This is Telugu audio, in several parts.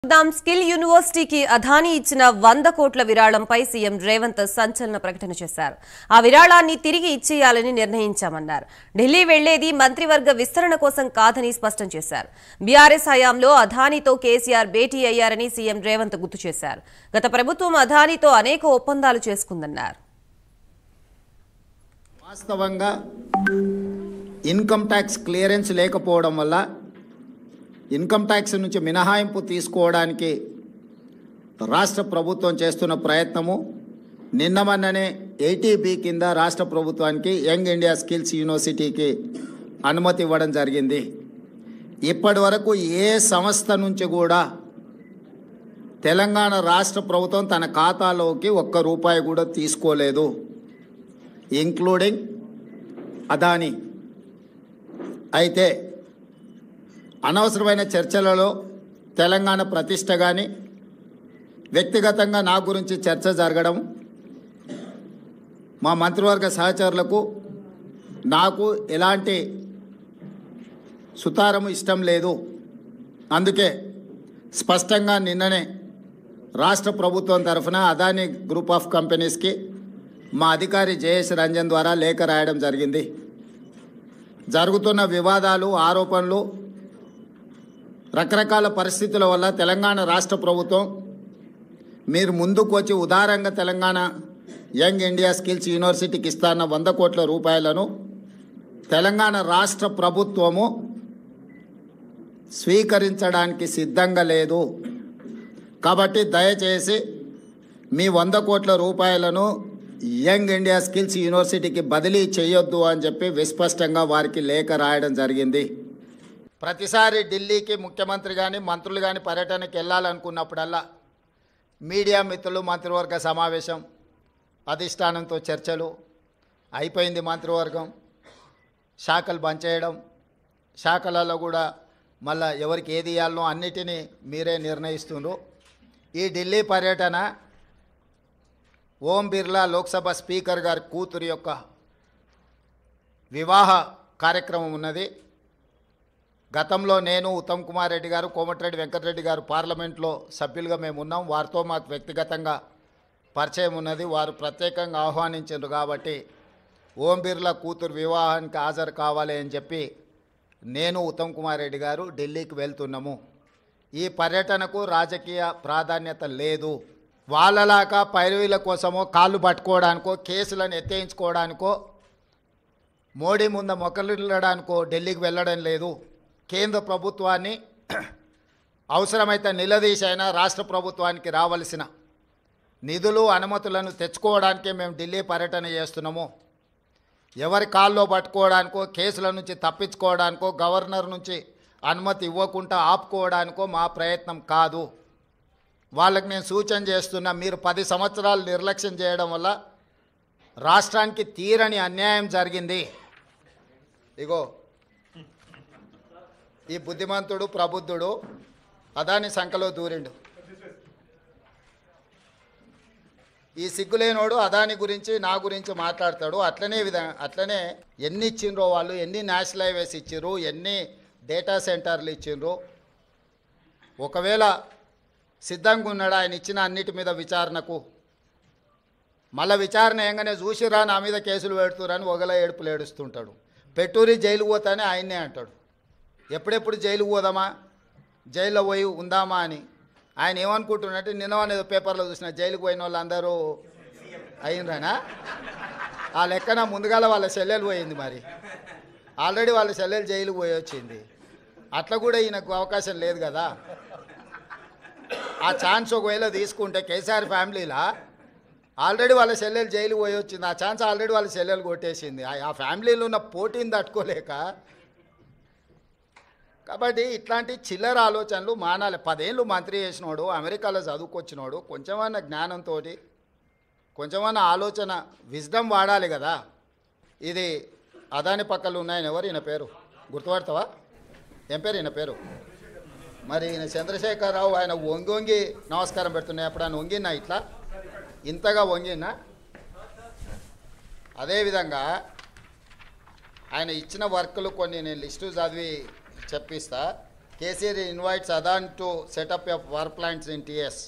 దాం స్కిల్ యూనివర్సిటీకి అదానీ ఇచ్చిన వంద కోట్ల విరాళంపై సీఎం రేవంత్ సంచలన ప్రకటన చేశారు ఆ విరాళాన్ని తిరిగి ఇచ్చేయాలని నిర్ణయించామన్నారు ఢిల్లీ వెళ్లేది మంత్రివర్గ విస్తరణ కోసం కాదని స్పష్టం చేశారు బీఆర్ఎస్ హయాంలో అదానీతో కేసీఆర్ భేటీ అయ్యారని సీఎం రేవంత్ గుర్తు చేశారు గత ప్రభుత్వం అదానీతో అనేక ఒప్పందాలు చేసుకుందన్నారు వాస్తవంగా ఇన్కమ్ ట్యాక్స్ క్లియరెన్స్ లేకపోవడం వల్ల ఇన్కమ్ ట్యాక్స్ నుంచి మినహాయింపు తీసుకోవడానికి రాష్ట్ర ప్రభుత్వం చేస్తున్న ప్రయత్నము నిన్న మొన్ననే ఎయిటీబీ కింద రాష్ట్ర ప్రభుత్వానికి యంగ్ ఇండియా స్కిల్స్ యూనివర్సిటీకి అనుమతి ఇవ్వడం జరిగింది ఇప్పటి వరకు ఏ సంస్థ నుంచి కూడా తెలంగాణ రాష్ట్ర ప్రభుత్వం తన ఖాతాలోకి ఒక్క రూపాయి కూడా తీసుకోలేదు ఇంక్లూడింగ్ అదానీ అయితే అనవసరమైన చర్చలలో తెలంగాణ ప్రతిష్ట కానీ వ్యక్తిగతంగా నా గురించి చర్చ జరగడం మా మంత్రివర్గ సహచరులకు నాకు ఎలాంటి సుతారము ఇష్టం లేదు అందుకే స్పష్టంగా నిన్ననే రాష్ట్ర ప్రభుత్వం తరఫున అదానీ గ్రూప్ ఆఫ్ కంపెనీస్కి మా అధికారి జయేష్ రంజన్ ద్వారా లేఖ రాయడం జరిగింది జరుగుతున్న వివాదాలు ఆరోపణలు రకరకాల పరిస్థితుల వల్ల తెలంగాణ రాష్ట్ర ప్రభుత్వం మీరు ముందుకు వచ్చి ఉదారంగా తెలంగాణ యంగ్ ఇండియా స్కిల్స్ యూనివర్సిటీకి ఇస్తాన్న వంద కోట్ల రూపాయలను తెలంగాణ రాష్ట్ర ప్రభుత్వము స్వీకరించడానికి సిద్ధంగా లేదు కాబట్టి దయచేసి మీ వంద కోట్ల రూపాయలను యంగ్ ఇండియా స్కిల్స్ యూనివర్సిటీకి బదిలీ చేయొద్దు అని చెప్పి విస్పష్టంగా వారికి లేఖ రాయడం జరిగింది ప్రతిసారి ఢిల్లీకి ముఖ్యమంత్రి కానీ మంత్రులు కానీ పర్యటనకి వెళ్ళాలనుకున్నప్పుడల్లా మీడియా మిత్రులు మంత్రివర్గ సమావేశం అధిష్టానంతో చర్చలు అయిపోయింది మంత్రివర్గం శాఖలు బంద్ చేయడం శాఖలలో కూడా మళ్ళా ఎవరికి ఏది ఇవ్వాలనో అన్నిటినీ మీరే నిర్ణయిస్తున్నారు ఈ ఢిల్లీ పర్యటన ఓం బిర్లా లోక్సభ స్పీకర్ గారి కూతురు యొక్క వివాహ కార్యక్రమం ఉన్నది గతంలో నేను ఉత్తమ్ కుమార్ రెడ్డి గారు కోమటిరెడ్డి వెంకటరెడ్డి గారు పార్లమెంట్లో సభ్యులుగా మేము ఉన్నాం వారితో మాకు వ్యక్తిగతంగా పరిచయం ఉన్నది వారు ప్రత్యేకంగా ఆహ్వానించారు కాబట్టి ఓం బిర్లా కూతురు వివాహానికి హాజరు కావాలి అని చెప్పి నేను ఉత్తమ్ కుమార్ రెడ్డి గారు ఢిల్లీకి వెళ్తున్నాము ఈ పర్యటనకు రాజకీయ ప్రాధాన్యత లేదు వాళ్ళలాగా పైరవీల కోసమో కాళ్ళు పట్టుకోవడానికో కేసులను ఎత్తేయించుకోవడానికో మోడీ ముందు మొక్కలిల్లడానికో ఢిల్లీకి వెళ్ళడం లేదు కేంద్ర ప్రభుత్వాన్ని అవసరమైతే నిలదీసైనా రాష్ట్ర ప్రభుత్వానికి రావలసిన నిధులు అనుమతులను తెచ్చుకోవడానికే మేము ఢిల్లీ పర్యటన చేస్తున్నాము ఎవరి కాల్లో పట్టుకోవడానికో కేసుల నుంచి తప్పించుకోవడానికో గవర్నర్ నుంచి అనుమతి ఇవ్వకుండా ఆపుకోవడానికో మా ప్రయత్నం కాదు వాళ్ళకి నేను సూచన చేస్తున్నా మీరు పది సంవత్సరాలు నిర్లక్ష్యం చేయడం వల్ల రాష్ట్రానికి తీరని అన్యాయం జరిగింది ఇగో ఈ బుద్ధిమంతుడు ప్రబుద్ధుడు అదాని సంఖలో దూరిండు ఈ సిగ్గులేనోడు అదాని గురించి నా గురించి మాట్లాడతాడు అట్లనే విధంగా అట్లనే ఎన్ని ఇచ్చిండ్రో వాళ్ళు ఎన్ని నేషనల్ హైవేస్ ఇచ్చిండ్రు ఎన్ని డేటా సెంటర్లు ఇచ్చిండ్రు ఒకవేళ సిద్ధంగా ఉన్నాడు ఆయన ఇచ్చిన అన్నిటి మీద విచారణకు మళ్ళీ విచారణ ఏంగానే చూసిరా నా మీద కేసులు పెడుతురని ఒకలా ఏడుపులు ఏడుస్తుంటాడు పెట్టూరి జైలు పోతానే ఆయన్నే అంటాడు ఎప్పుడెప్పుడు జైలుకు పోదామా జైల్లో పోయి ఉందామా అని ఆయన ఏమనుకుంటున్నట్టు నిన్న అనేది పేపర్లో చూసిన జైలుకు పోయిన వాళ్ళందరూ అయినరానా ఆ లెక్కన ముందుగాల వాళ్ళ చెల్లెలు పోయింది మరి ఆల్రెడీ వాళ్ళ చెల్లెలు జైలుకు పోయి వచ్చింది అట్లా కూడా ఈయనకు అవకాశం లేదు కదా ఆ ఛాన్స్ ఒకవేళ తీసుకుంటే కేసీఆర్ ఫ్యామిలీలా ఆల్రెడీ వాళ్ళ చెల్లెలు జైలు పోయి వచ్చింది ఆ ఛాన్స్ ఆల్రెడీ వాళ్ళ చెల్లెలు కొట్టేసింది ఆ- ఆ ఫ్యామిలీలో ఉన్న పోటీని తట్టుకోలేక కాబట్టి ఇట్లాంటి చిల్లర ఆలోచనలు మానాలి పదేళ్ళు మంత్రి చేసినోడు అమెరికాలో చదువుకొచ్చినోడు కొంచెమన్నా జ్ఞానంతో కొంచెమన్నా ఆలోచన విజ్డమ్ వాడాలి కదా ఇది అదాని పక్కలు ఉన్నాయని ఎవరు ఈయన పేరు గుర్తుపడతావా ఏం పేరు ఈయన పేరు మరి ఈయన చంద్రశేఖరరావు ఆయన వంగి వంగి నమస్కారం పెడుతున్నాయి అప్పుడు ఆయన వంగినా ఇట్లా ఇంతగా వంగినా అదేవిధంగా ఆయన ఇచ్చిన వర్కులు కొన్ని నేను లిస్టు చదివి చెప్పిస్తా KCR invites Adani to set up a power plants in TS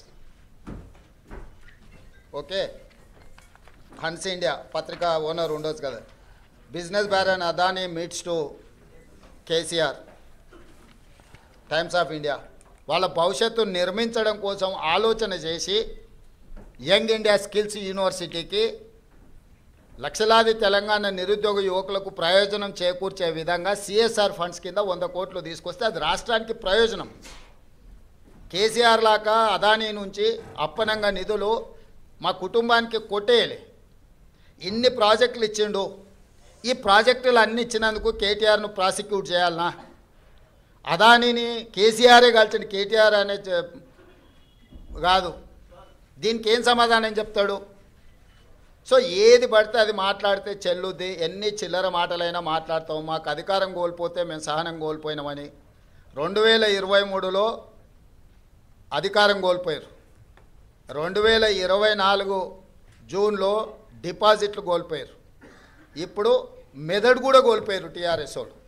okay Hans India పత్రిక ఓనర్ ఉండొచ్చు కదా business baron Adani meets to KCR Times of India వాళ్ళ భవిష్యత్తును నిర్మించడం కోసం ఆలోచన చేసి యంగ్ ఇండియా స్కిల్స్ యూనివర్సిటీకి లక్షలాది తెలంగాణ నిరుద్యోగ యువకులకు ప్రయోజనం చేకూర్చే విధంగా సిఎస్ఆర్ ఫండ్స్ కింద వంద కోట్లు తీసుకొస్తే అది రాష్ట్రానికి ప్రయోజనం కేసీఆర్ లాగా అదానీ నుంచి అప్పనంగా నిధులు మా కుటుంబానికి కొట్టేయాలి ఇన్ని ప్రాజెక్టులు ఇచ్చిండు ఈ ప్రాజెక్టులు అన్ని ఇచ్చినందుకు కేటీఆర్ను ప్రాసిక్యూట్ చేయాలనా అదానీని కేసీఆరే కలిసిన కేటీఆర్ అనే చె- కాదు దీనికి ఏం సమాధానం చెప్తాడు సో ఏది పడితే అది మాట్లాడితే చెల్లుద్ది ఎన్ని చిల్లర మాటలైనా మాట్లాడతాం మాకు అధికారం కోల్పోతే మేము సహనం కోల్పోయినామని రెండు వేల ఇరవై మూడులో అధికారం కోల్పోయారు రెండు వేల ఇరవై నాలుగు జూన్లో డిపాజిట్లు కోల్పోయారు ఇప్పుడు మెదడు కూడా కోల్పోయారు టీఆర్ఎస్ వాళ్ళు